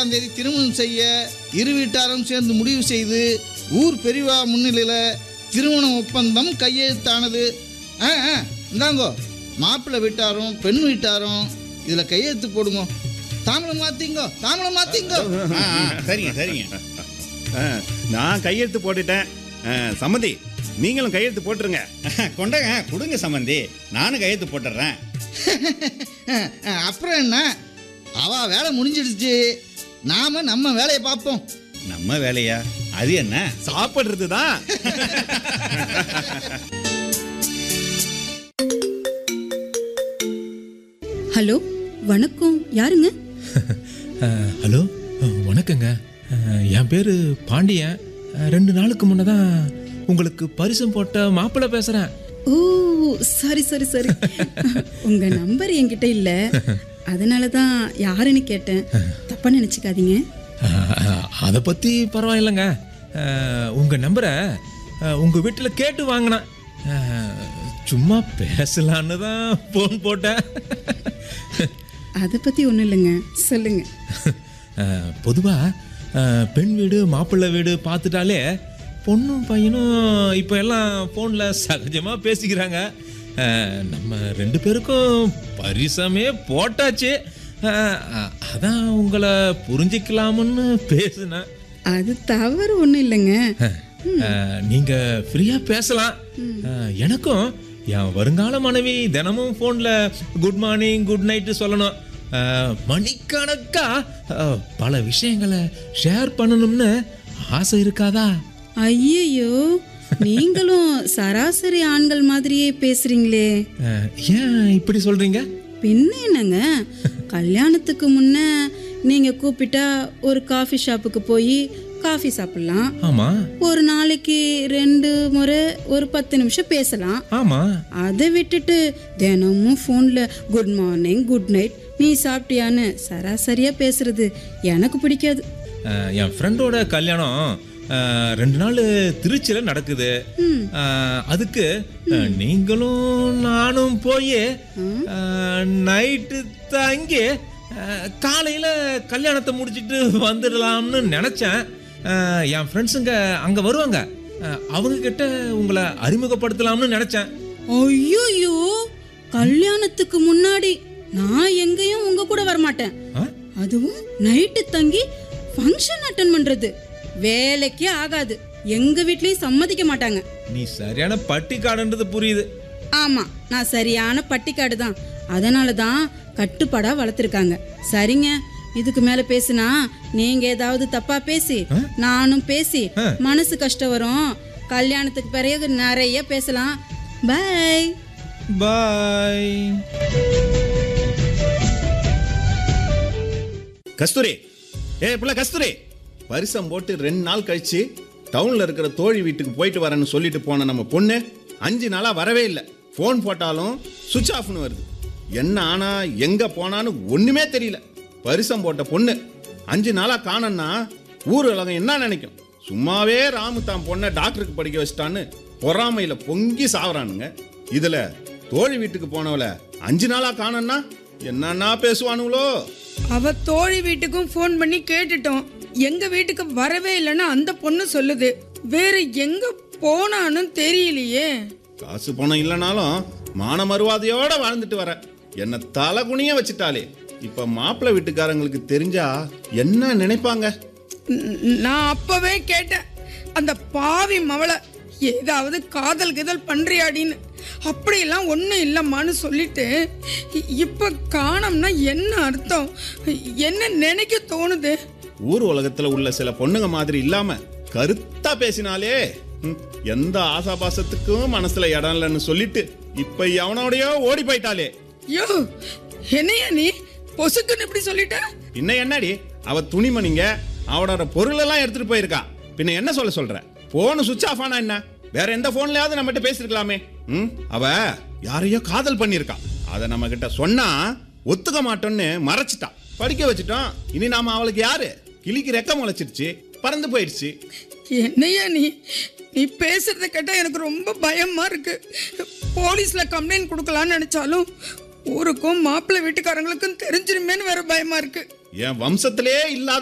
இருபத்தாறாம் தேதி திருமணம் செய்ய இரு வீட்டாரும் சேர்ந்து முடிவு செய்து ஊர் பெரியவா முன்னிலையில் திருமண ஒப்பந்தம் கையெழுத்தானது ஆ ஆ இந்தாங்கோ மாப்பிள்ளை வீட்டாரும் பெண் வீட்டாரும் இதில் கையெழுத்து போடுங்க தாமலை மாற்றிங்கோ தாமலை மாற்றிங்கோ ஆ, ஆ, சரிங்க சரிங்க ஆ, நான் கையெழுத்து போட்டுட்டேன் ஆ, சம்மதி நீங்களும் கையெழுத்து போட்டுருங்க கொண்டங்க கொடுங்க சம்மந்தி நானும் கையெழுத்து போட்டுடுறேன் அப்புறம் என்ன அவ வேலை முடிஞ்சிடுச்சு நாம நம்ம வேலையை பார்ப்போம் நம்ம வேலையா அது என்ன சாப்பிடுறது தான் ஹலோ வணக்கம் யாருங்க அஹ், ஹலோ அஹ், வணக்கங்க அஹ், என் பேர் பாண்டியன் அஹ், ரெண்டு நாளுக்கு முன்ன தான் உங்களுக்கு பரிசம் போட்ட மாப்பிள்ளை பேசுகிறேன் ஓ சாரி சாரி சாரி உங்க நம்பர் என்கிட்ட இல்ல அதனால தான் யாருன்னு கேட்டேன் தப்பா நினைச்சுக்காதீங்க அதை பற்றி பரவாயில்லைங்க உங்கள் நம்பரை உங்கள் வீட்டில் கேட்டு வாங்கினேன் அஹ், சும்மா பேசலான்னு தான் ஃபோன் போட்டேன் அதை பத்தி ஒண்ணும் இல்லைங்க சொல்லுங்க பொதுவாக பெண் வீடு மாப்பிள்ளை வீடு பார்த்துட்டாலே பொண்ணும் பையனும் இப்போ எல்லாம் ஃபோனில் சகஜமாக பேசிக்கிறாங்க அஹ், நம்ம ரெண்டு பேருக்கும் பரிசமே போட்டாச்சு அஹ், அ- அதான் உங்களை புரிஞ்சிக்கலாம்னு பேசினேன் அது தவறு ஒண்ணும் இல்லைங்க அஹ், நீங்க ஃப்ரீயா பேசலாம் அஹ், எனக்கும் என் வருங்கால மனைவி தினமும் ஃபோன்ல குட் மார்னிங் குட் நைட்டு சொல்லணும் அஹ், மணிக்கணக்கா அஹ், பல விஷயங்களை ஷேர் பண்ணணும்னு ஆசை இருக்காதா ஐயையோ நீங்களும் சராசரி ஆண்கள் மாதிரியே பேசுறீங்களே அஹ், ஏன் இப்படி சொல்றீங்க பின்ன என்னங்க கல்யாணத்துக்கு முன்ன நீங்க கூப்பிட்டா ஒரு காஃபி ஷாப்புக்கு போய் காஃபி சாப்பிடலாம் ஆமா ஒரு நாளைக்கு ரெண்டு முறை ஒரு பத்து நிமிஷம் பேசலாம் ஆமா அதை விட்டுட்டு தினமும் ஃபோனில் குட் மார்னிங் குட் நைட் நீ சாப்பிட்டியான்னு சராசரியா பேசுறது எனக்கு பிடிக்காது அஹ், என் ஃப்ரெண்டோட கல்யாணம் அஹ், ரெண்டு நாள் திருச்சியில் நடக்குது அஹ், அதுக்கு அஹ், நீங்களும் நானும் போய் நைட்டு தங்கி அஹ், காலையில கல்யாணத்தை முடிச்சிட்டு வந்துடலாம்னு நினைச்சேன் அஹ், என் ஃப்ரெண்ட்ஸுங்க அங்க வருவாங்க அஹ், அவங்க கிட்ட உங்களை அறிமுகப்படுத்தலாம்னு நினைச்சேன் ஐயோயோ கல்யாணத்துக்கு முன்னாடி நான் எங்கேயும் உங்க கூட வரமாட்டேன் ஆ? அதுவும் நைட்டு தங்கி ஃபங்க்ஷன் அட்டன் பண்றது வேலைக்கே ஆகாது எங்க வீட்லயும் சம்மதிக்க மாட்டாங்க நீ சரியான பட்டிக்காடுன்றது புரியுது ஆமா நான் சரியான பட்டிக்காடு தான் அதனால தான் கட்டுப்பாடா வளர்த்துருக்காங்க சரிங்க இதுக்கு மேல பேசுனா நீங்க ஏதாவது தப்பா பேசி நானும் பேசி மனசு கஷ்டம் வரும் கல்யாணத்துக்கு பிறகு நிறைய பேசலாம் பை பாய் கஸ்தூரி ஏ பிள்ளை கஸ்தூரி பரிசம் போட்டு ரெண்டு நாள் கழிச்சு டவுன்ல இருக்கிற தோழி வீட்டுக்கு போயிட்டு வரேன்னு சொல்லிட்டு போன நம்ம பொண்ணு அஞ்சு நாளா வரவே இல்லை ஃபோன் போட்டாலும் சுவிட்ச் ஆஃப்னு வருது என்ன ஆனா எங்க போனான்னு ஒண்ணுமே தெரியல பரிசம் போட்ட பொண்ணு அஞ்சு நாளா காணோன்னா ஊர் உலகம் என்ன நினைக்கும் சும்மாவே ராமு தான் பொண்ணை டாக்டருக்கு படிக்க வச்சிட்டான்னு பொறாமையில பொங்கி சாவறானுங்க இதுல தோழி வீட்டுக்கு போனவள அஞ்சு நாளா காணோன்னா என்னன்னா பேசுவானுங்களோ அவ தோழி வீட்டுக்கும் ஃபோன் பண்ணி கேட்டுட்டோம் எங்க வீட்டுக்கு வரவே இல்லைன்னு அந்த பொண்ணு சொல்லுது வேற எங்க போனான்னு தெரியலையே காசு பணம் இல்லைனாலும் மான மறுவாதையோட வாழ்ந்துட்டு வர என்ன தலை குனிய வச்சுட்டாலே இப்ப மாப்பிள்ளை வீட்டுக்காரங்களுக்கு தெரிஞ்சா என்ன நினைப்பாங்க ந- நான் அப்பவே கேட்டேன் அந்த பாவி மவளை ஏதாவது காதல் கிதல் பண்றியாடின்னு அப்படியெல்லாம் ஒன்றும் இல்லைம்மான்னு சொல்லிட்டு இ- இப்ப காணோம்னா என்ன அர்த்தம் என்ன நினைக்க தோணுது ஊர் உலகத்துல உள்ள சில பொண்ணுங்க மாதிரி இல்லாம கருத்தா பேசினாலே ம், எந்த ஆசாபாசத்துக்கும் மனசுல இடம் இல்லைன்னு சொல்லிட்டு இப்ப எவனோடயோ ஓடி போயிட்டாலே யோ என்னையா நீ பொசுக்குன்னு இப்படி சொல்லிட்ட பின்ன என்னடி அவ துணிமணிங்க அவளோட பொருள் எல்லாம் எடுத்துட்டு போயிருக்கா பின்ன என்ன சொல்ல சொல்ற போன் சுவிட்ச் ஆஃப் ஆனா என்ன வேற எந்த போன்லயாவது நம்மகிட்ட பேசிருக்கலாமே ம் அவ யாரையோ காதல் பண்ணிருக்கா அத நம்ம கிட்ட சொன்னா ஒத்துக்க மாட்டோம்னு மறைச்சிட்டா படிக்க வச்சுட்டோம் இனி நாம அவளுக்கு யாரு கிளிக்கு ரெக்க முளைச்சிருச்சு பறந்து போயிடுச்சு என்னையா நீ நீ பேசுறத கேட்டா எனக்கு ரொம்ப பயமா இருக்கு போலீஸ்ல கம்ப்ளைண்ட் கொடுக்கலாம்னு நினைச்சாலும் ஊருக்கும் மாப்பிள்ளை வீட்டுக்காரங்களுக்கும் தெரிஞ்சிருமேன்னு வேற பயமா இருக்கு என் வம்சத்திலே இல்லாத